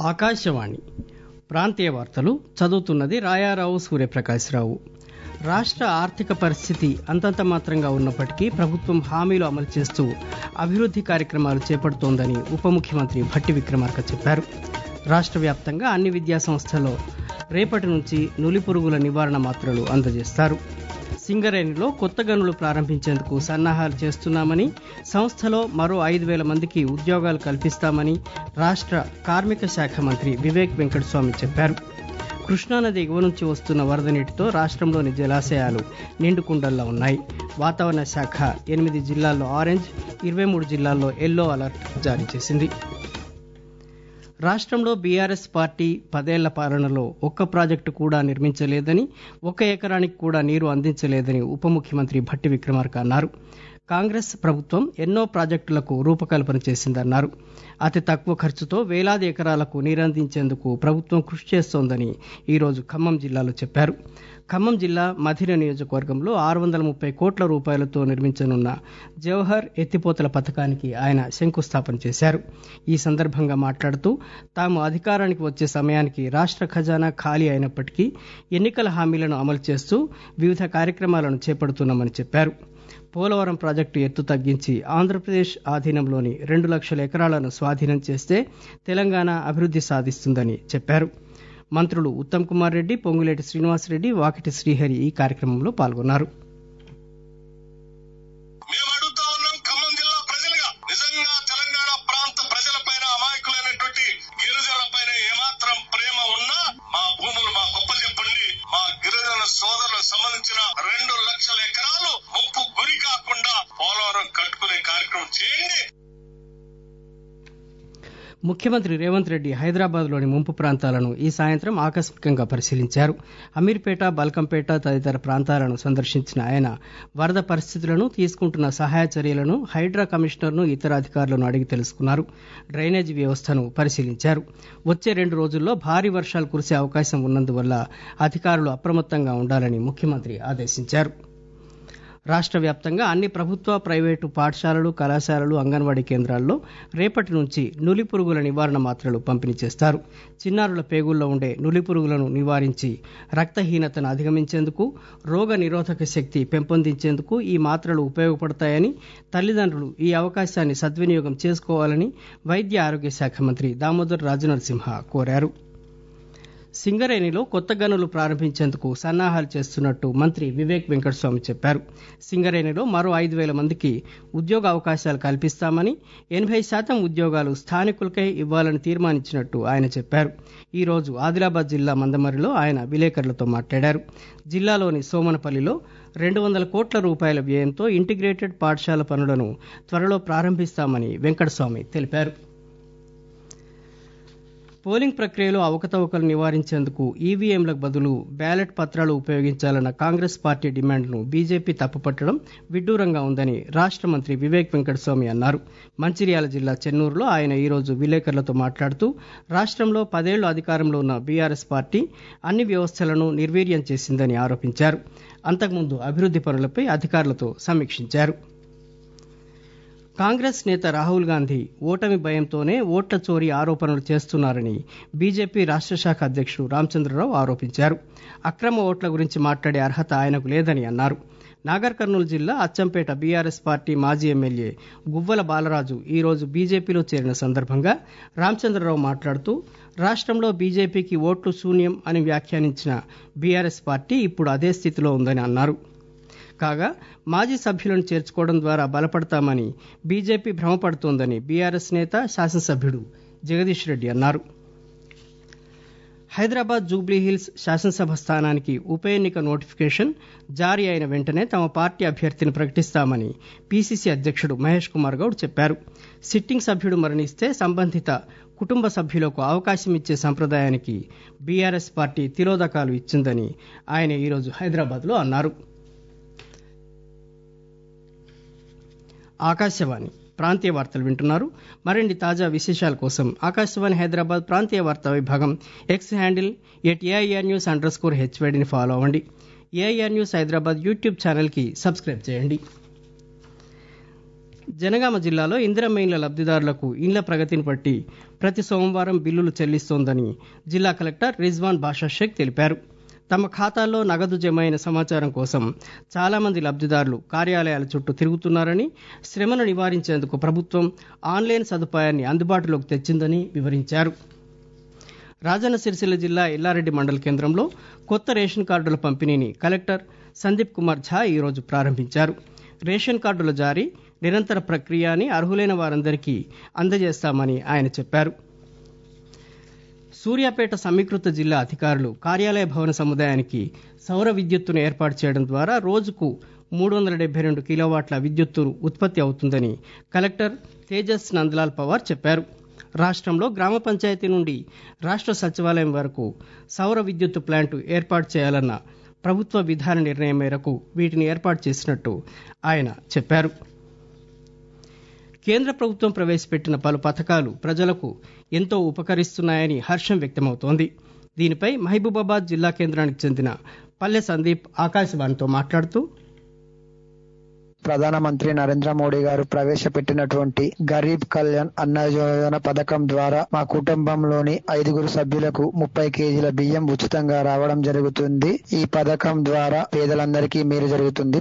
ఆకాశవాణి ప్రాంతీయ వార్తలు చదువుతున్నది రాయారావు సూర్యప్రకాశ్రావు రాష్ట్ర ఆర్థిక పరిస్థితి అంతంత మాత్రంగా ఉన్నప్పటికీ ప్రభుత్వం హామీలు అమలు చేస్తూ అభివృద్ది కార్యక్రమాలు చేపడుతోందని ఉప ముఖ్యమంత్రి భట్టి విక్రమార్క చెప్పారు రాష్ట్ర వ్యాప్తంగా అన్ని విద్యా సంస్థల్లో రేపటి నుంచి నులిపురుగుల నివారణ మాత్రలు అందజేస్తారు సింగరేణిలో కొత్త గనులు ప్రారంభించేందుకు సన్నాహాలు చేస్తున్నామని సంస్థలో మరో ఐదు వేల మందికి ఉద్యోగాలు కల్పిస్తామని రాష్ట్ర కార్మిక శాఖ మంత్రి వివేక్ వెంకటస్వామి చెప్పారు కృష్ణానది ఎగువ నుంచి వస్తున్న వరద నీటితో రాష్ట్రంలోని జలాశయాలు నిండుకుండల్లా ఉన్నాయి వాతావరణ శాఖ ఎనిమిది జిల్లాల్లో ఆరెంజ్ ఇరవై మూడు జిల్లాల్లో ఎల్లో అలర్ట్ జారీ చేసింది రాష్ట్రంలో బీఆర్ఎస్ పార్టీ పదేళ్ల పాలనలో ఒక్క ప్రాజెక్టు కూడా నిర్మించలేదని ఒక ఎకరానికి కూడా నీరు అందించలేదని ఉప ముఖ్యమంత్రి భట్టి విక్రమార్క అన్నారు కాంగ్రెస్ ప్రభుత్వం ఎన్నో ప్రాజెక్టులకు రూపకల్పన చేసిందన్నారు అతి తక్కువ ఖర్చుతో వేలాది ఎకరాలకు నీరందించేందుకు ప్రభుత్వం కృషి చేస్తోందని ఈరోజు ఖమ్మం జిల్లాలో చెప్పారు ఖమ్మం జిల్లా మధిర నియోజకవర్గంలో ఆరు వందల ముప్పై కోట్ల రూపాయలతో నిర్మించనున్న జవహర్ ఎత్తిపోతల పథకానికి ఆయన శంకుస్థాపన చేశారు ఈ సందర్భంగా మాట్లాడుతూ తాము అధికారానికి వచ్చే సమయానికి రాష్ట్ర ఖజానా ఖాళీ అయినప్పటికీ ఎన్నికల హామీలను అమలు చేస్తూ వివిధ కార్యక్రమాలను చేపడుతున్నామని చెప్పారు పోలవరం ప్రాజెక్టు ఎత్తు తగ్గించి ఆంధ్రప్రదేశ్ ఆధీనంలోని రెండు లక్షల ఎకరాలను స్వాధీనం చేస్తే తెలంగాణ అభివృద్ది సాధిస్తుందని చెప్పారు మంత్రులు ఉత్తమ్ కుమార్ రెడ్డి పొంగులేటి శ్రీనివాసరెడ్డి వాకిటి శ్రీహరి ఈ కార్యక్రమంలో పాల్గొన్నారు మేము అడుగుతా ఉన్నాం ఖమ్మం జిల్లా ప్రజలుగా నిజంగా తెలంగాణ ప్రాంత ప్రజలపైన అమాయకులైనటువంటి గిరిజనులపైన ఏమాత్రం ప్రేమ ఉన్నా మా భూములు మా గొప్ప చెప్పండి మా గిరిజన సోదరులకు సంబంధించిన రెండు లక్షల ఎకరాలు ముప్పు గురి కాకుండా పోలవరం కట్టుకునే కార్యక్రమం చేయండి ముఖ్యమంత్రి రేవంత్ రెడ్డి హైదరాబాద్లోని ముంపు ప్రాంతాలను ఈ సాయంత్రం ఆకస్మికంగా పరిశీలించారు అమీర్పేట బల్కంపేట తదితర ప్రాంతాలను సందర్శించిన ఆయన వరద పరిస్థితులను తీసుకుంటున్న సహాయ చర్యలను హైడ్రా కమిషనర్ను ఇతర అధికారులను అడిగి తెలుసుకున్నారు డ్రైనేజీ వ్యవస్థను పరిశీలించారు వచ్చే రెండు రోజుల్లో భారీ వర్షాలు కురిసే అవకాశం ఉన్నందువల్ల అధికారులు అప్రమత్తంగా ఉండాలని ముఖ్యమంత్రి ఆదేశించారు రాష్ట్ర వ్యాప్తంగా అన్ని ప్రభుత్వ ప్రైవేటు పాఠశాలలు కళాశాలలు అంగన్వాడీ కేంద్రాల్లో రేపటి నుంచి నులిపురుగుల నివారణ మాత్రలు పంపిణీ చేస్తారు చిన్నారుల పేగుల్లో ఉండే నులిపురుగులను నివారించి రక్తహీనతను అధిగమించేందుకు రోగ నిరోధక శక్తి పెంపొందించేందుకు ఈ మాత్రలు ఉపయోగపడతాయని తల్లిదండ్రులు ఈ అవకాశాన్ని సద్వినియోగం చేసుకోవాలని వైద్య ఆరోగ్య శాఖ మంత్రి దామోదర్ రాజనరసింహ కోరారు సింగరేణిలో కొత్త గనులు ప్రారంభించేందుకు సన్నాహాలు చేస్తున్నట్టు మంత్రి వివేక్ వెంకటస్వామి చెప్పారు సింగరేణిలో మరో ఐదు వేల మందికి ఉద్యోగ అవకాశాలు కల్పిస్తామని ఎనభై శాతం ఉద్యోగాలు స్థానికులకే ఇవ్వాలని తీర్మానించినట్టు ఆయన చెప్పారు ఈ రోజు ఆదిలాబాద్ జిల్లా మందమరిలో ఆయన విలేకరులతో మాట్లాడారు జిల్లాలోని సోమనపల్లిలో రెండు వందల కోట్ల రూపాయల వ్యయంతో ఇంటిగ్రేటెడ్ పాఠశాల పనులను త్వరలో ప్రారంభిస్తామని వెంకటస్వామి తెలిపారు పోలింగ్ ప్రక్రియలో అవకతవకలు నివారించేందుకు ఈవీఎంలకు బదులు బ్యాలెట్ పత్రాలు ఉపయోగించాలన్న కాంగ్రెస్ పార్టీ డిమాండ్ను బీజేపీ తప్పుపట్టడం విడ్డూరంగా ఉందని రాష్ట్ర మంత్రి వివేక్ వెంకటస్వామి అన్నారు మంచిర్యాల జిల్లా చెన్నూరులో ఆయన ఈరోజు విలేకరులతో మాట్లాడుతూ రాష్ట్రంలో పదేళ్లు అధికారంలో ఉన్న బీఆర్ఎస్ పార్టీ అన్ని వ్యవస్థలను నిర్వీర్యం చేసిందని ఆరోపించారు అంతకుముందు అభివృద్ది పనులపై అధికారులతో సమీక్షించారు కాంగ్రెస్ నేత రాహుల్ గాంధీ ఓటమి భయంతోనే ఓట్ల చోరీ ఆరోపణలు చేస్తున్నారని బీజేపీ రాష్ట్ర శాఖ అధ్యక్షుడు రామచంద్రరావు ఆరోపించారు అక్రమ ఓట్ల గురించి మాట్లాడే అర్హత ఆయనకు లేదని అన్నారు నాగర్ కర్నూలు జిల్లా అచ్చంపేట బీఆర్ఎస్ పార్టీ మాజీ ఎమ్మెల్యే గువ్వల బాలరాజు ఈరోజు బీజేపీలో చేరిన సందర్భంగా రామచంద్రరావు మాట్లాడుతూ రాష్ట్రంలో బీజేపీకి ఓట్లు శూన్యం అని వ్యాఖ్యానించిన బీఆర్ఎస్ పార్టీ ఇప్పుడు అదే స్థితిలో ఉందని అన్నారు కాగా మాజీ సభ్యులను చేర్చుకోవడం ద్వారా బలపడతామని బీజేపీ భ్రమపడుతోందని బీఆర్ఎస్ నేత శాసనసభ్యుడు జగదీష్ రెడ్డి అన్నారు హైదరాబాద్ జూబ్లీహిల్స్ శాసనసభ స్థానానికి ఉప ఎన్నిక నోటిఫికేషన్ జారీ అయిన వెంటనే తమ పార్టీ అభ్యర్థిని ప్రకటిస్తామని పీసీసీ అధ్యక్షుడు మహేష్ కుమార్ గౌడ్ చెప్పారు సిట్టింగ్ సభ్యుడు మరణిస్తే సంబంధిత కుటుంబ సభ్యులకు అవకాశం ఇచ్చే సంప్రదాయానికి బీఆర్ఎస్ పార్టీ తిరోధకాలు ఇచ్చిందని ఆయన ఈరోజు హైదరాబాద్లో అన్నారు ఆకాశవాణి ప్రాంతీయ వార్తలు వింటున్నారు మరిన్ని తాజా విశేషాల కోసం ఆకాశవాణి హైదరాబాద్ ప్రాంతీయ వార్తా విభాగం X handle at AIR news underscore హెచ్వైడిని ఫాలో అవ్వండి ఏఐఆర్ న్యూస్ హైదరాబాద్ యూట్యూబ్ ఛానల్కి సబ్స్క్రైబ్ చేయండి జనగామ జిల్లాలో ఇందిరమ్మ ఇండ్ల లబ్ధిదారులకు ఇండ్ల ప్రగతిని బట్టి ప్రతి సోమవారం బిల్లులు చెల్లిస్తోందని జిల్లా కలెక్టర్ రిజ్వాన్ బాషా షేక్ తెలిపారు తమ ఖాతాల్లో నగదు జమ అయిన సమాచారం కోసం చాలా మంది లబ్ధిదారులు కార్యాలయాల చుట్టూ తిరుగుతున్నారని శ్రమను నివారించేందుకు ప్రభుత్వం ఆన్లైన్ సదుపాయాన్ని అందుబాటులోకి తెచ్చిందని వివరించారు రాజన్న సిరిసిల్ల జిల్లా ఎల్లారెడ్డి మండల కేంద్రంలో కొత్త రేషన్ కార్డుల పంపిణీని కలెక్టర్ సందీప్ కుమార్ ఝా ఈరోజు ప్రారంభించారు రేషన్ కార్డుల జారీ నిరంతర ప్రక్రియ అని అర్హులైన వారందరికీ అందజేస్తామని ఆయన చెప్పారు సూర్యాపేట సమీకృత జిల్లా అధికారులు కార్యాలయ భవన సముదాయానికి సౌర విద్యుత్తును ఏర్పాటు చేయడం ద్వారా రోజుకు మూడు వందల డెబ్బై రెండు కిలోవాట్ల విద్యుత్తు ఉత్పత్తి అవుతుందని కలెక్టర్ తేజస్ నందలాల్ పవార్ చెప్పారు రాష్ట్రంలో గ్రామ పంచాయతీ నుండి రాష్ట్ర సచివాలయం వరకు సౌర విద్యుత్తు ప్లాంటు ఏర్పాటు చేయాలన్న ప్రభుత్వ విధాన నిర్ణయం మేరకు వీటిని ఏర్పాటు చేసినట్టు ఆయన చెప్పారు కేంద్ర ప్రభుత్వం ప్రవేశపెట్టిన పలు పథకాలు ప్రజలకు ఎంతో ఉపకరిస్తున్నాయని హర్షం వ్యక్తమవుతోంది దీనిపై మహబూబాబాద్ జిల్లా కేంద్రానికి చెందిన పల్లె సందీప్ ఆకాశవాణితో మాట్లాడుతూ ప్రధానమంత్రి నరేంద్ర మోడీ గారు ప్రవేశపెట్టినటువంటి గరీబ్ కళ్యాణ్ అన్న యోజన పథకం ద్వారా మా కుటుంబంలోని ఐదుగురు సభ్యులకు ముప్పై కేజీల బియ్యం ఉచితంగా రావడం జరుగుతుంది ఈ పథకం ద్వారా పేదలందరికీ మేలు జరుగుతుంది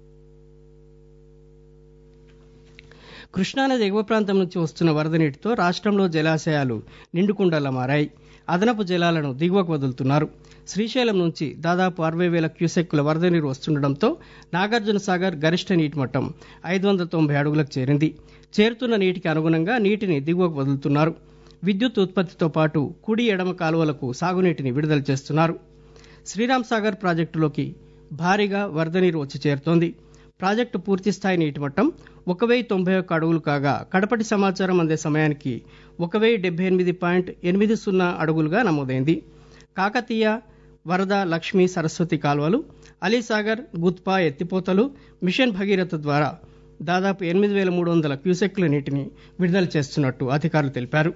కృష్ణానది ఎగువ ప్రాంతం నుంచి వస్తున్న వరద నీటితో రాష్ట్రంలో జలాశయాలు నిండుకుండలా మారాయి అదనపు జలాలను దిగువకు వదులుతున్నారు శ్రీశైలం నుంచి దాదాపు అరవై వేల క్యూసెక్కుల వరద నీరు వస్తుండటంతో నాగార్జున సాగర్ గరిష్ట నీటి మట్టం ఐదు వందల తొంభై అడుగులకు చేరింది చేరుతున్న నీటికి అనుగుణంగా నీటిని దిగువకు వదులుతున్నారు విద్యుత్ ఉత్పత్తితో పాటు కుడి ఎడమ కాలువలకు సాగునీటిని విడుదల చేస్తున్నారు శ్రీరామ్ సాగర్ ప్రాజెక్టులోకి భారీగా వరద నీరు వచ్చి చేరుతోంది ప్రాజెక్టు పూర్తిస్థాయి నీటి మట్టం ఒక వెయ్యి తొంభై ఒక్క అడుగులు కాగా కడపటి సమాచారం అందే సమయానికి ఒక వెయ్యి డెబ్బై ఎనిమిది పాయింట్ ఎనిమిది సున్నా అడుగులుగా నమోదైంది కాకతీయ వరద లక్ష్మీ సరస్వతి కాలువలు అలీసాగర్ గుత్పా ఎత్తిపోతలు మిషన్ భగీరథ ద్వారా దాదాపు ఎనిమిది వేల మూడు వందల క్యూసెక్ల నీటిని విడుదల చేస్తున్నట్టు అధికారులు తెలిపారు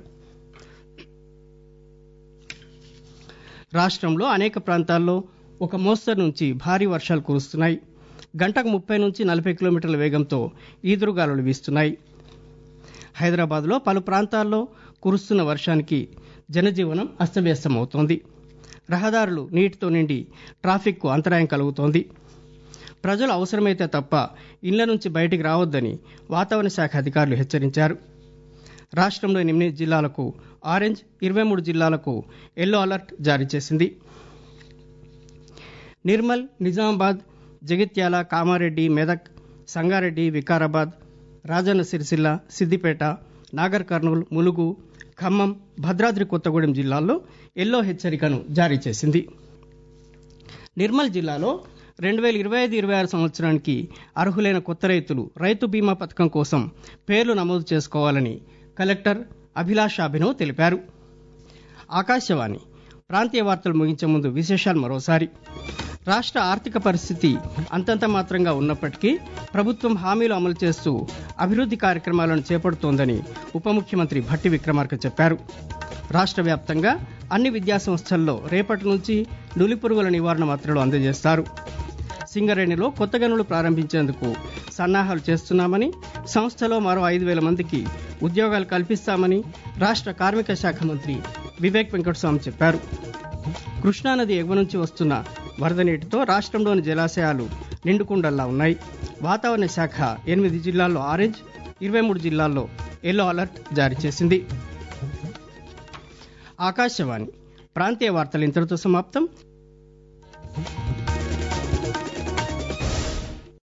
రాష్ట్రంలో అనేక ప్రాంతాల్లో ఒక మోస్తరు నుంచి భారీ వర్షాలు కురుస్తున్నాయి గంటకు ముప్పై నుంచి నలభై కిలోమీటర్ల వేగంతో ఈదురుగాలులు వీస్తున్నాయి హైదరాబాద్లో పలు ప్రాంతాల్లో కురుస్తున్న వర్షానికి జనజీవనం అస్తవ్యస్తమవుతోంది రహదారులు నీటితో నిండి ట్రాఫిక్కు అంతరాయం కలుగుతోంది ప్రజలు అవసరమైతే తప్ప ఇళ్ల నుంచి బయటికి రావద్దని వాతావరణ శాఖ అధికారులు హెచ్చరించారు రాష్ట్రంలోని ఎనిమిది జిల్లాలకు ఆరెంజ్ ఇరవై మూడు జిల్లాలకు ఎల్లో అలర్ట్ జారీ చేసింది నిర్మల్ నిజామాబాద్ జగిత్యాల కామారెడ్డి మెదక్ సంగారెడ్డి వికారాబాద్ రాజన్న సిరిసిల్ల సిద్దిపేట నాగర్ కర్నూలు ములుగు ఖమ్మం భద్రాద్రి కొత్తగూడెం జిల్లాల్లో ఎల్లో హెచ్చరికను జారీ చేసింది నిర్మల్ జిల్లాలో రెండు వేల ఇరవై ఐదు ఇరవై ఆరు సంవత్సరానికి అర్హులైన కొత్త రైతులు రైతు బీమా పథకం కోసం పేర్లు నమోదు చేసుకోవాలని కలెక్టర్ అభిలాష్ అభినవ్ తెలిపారు ఆకాశవాణి ప్రాంతీయ వార్తలు ముగించే ముందు విశేషాలు మరోసారి రాష్ట్ర ఆర్థిక పరిస్థితి అంతంత మాత్రంగా ఉన్నప్పటికీ ప్రభుత్వం హామీలు అమలు చేస్తూ అభివృద్ధి కార్యక్రమాలను చేపడుతోందని ఉప ముఖ్యమంత్రి భట్టి విక్రమార్క చెప్పారు రాష్ట్ర వ్యాప్తంగా అన్ని విద్యాసంస్థల్లో రేపటి నుంచి నులిపురుగుల నివారణ మాత్రలు అందజేస్తారు సింగరేణిలో కొత్త గనులు ప్రారంభించేందుకు సన్నాహాలు చేస్తున్నామని సంస్థలో మరో ఐదు వేల మందికి ఉద్యోగాలు కల్పిస్తామని రాష్ట్ర కార్మిక శాఖ మంత్రి వివేక్ వెంకటస్వామి చెప్పారు కృష్ణానది ఎగువ నుంచి వస్తున్న వరద నీటితో రాష్ట్రంలోని జలాశయాలు నిండుకుండల్లా ఉన్నాయి వాతావరణ శాఖ ఎనిమిది జిల్లాల్లో ఆరెంజ్ ఇరవై మూడు జిల్లాల్లో ఎల్లో అలర్ట్ జారీ చేసింది ఆకాశవాణి ప్రాంతీయ వార్తలు ఇంతటితో సమాప్తం